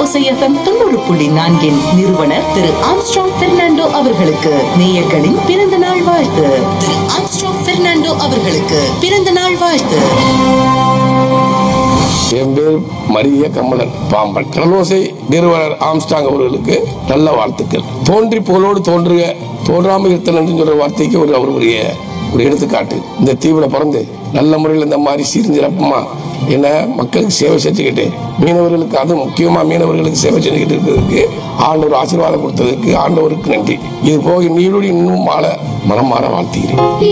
கடலோசை FM தொண்ணூறு புள்ளி நான்கின் நிறுவனர் திரு ஆம்ஸ்ட்ராங் பெர்னாண்டோ அவர்களுக்கு நேயர்களின் பிறந்த நாள் வாழ்த்து திரு ஆம்ஸ்ட்ராங் பெர்னாண்டோ அவர்களுக்கு பிறந்த நாள் வாழ்த்து என் பேர் மரிய கமலன் பாம்பன் கடலோசை நிறுவனர் ஆம்ஸ்டாங் அவர்களுக்கு நல்ல வாழ்த்துக்கள் தோன்றி புகழோடு தோன்றுக தோன்றாமல் இருத்தல் என்று சொல்ற வார்த்தைக்கு ஒரு அவருடைய ஒரு எடுத்துக்காட்டு இந்த தீவுல பிறந்து நல்ல முறையில் இந்த மாதிரி சீர்சிறப்புமா என்ன மக்களுக்கு சேவை செஞ்சுக்கிட்டு மீனவர்களுக்கு அதுவும் முக்கியமா மீனவர்களுக்கு சேவை செஞ்சுக்கிட்டு இருக்கிறதுக்கு ஆண்டவர் ஆசீர்வாதம் கொடுத்ததுக்கு ஆண்டவருக்கு நன்றி இது போக நீரோடு இன்னும் மாற மனம் மாற வாழ்த்துகிறேன்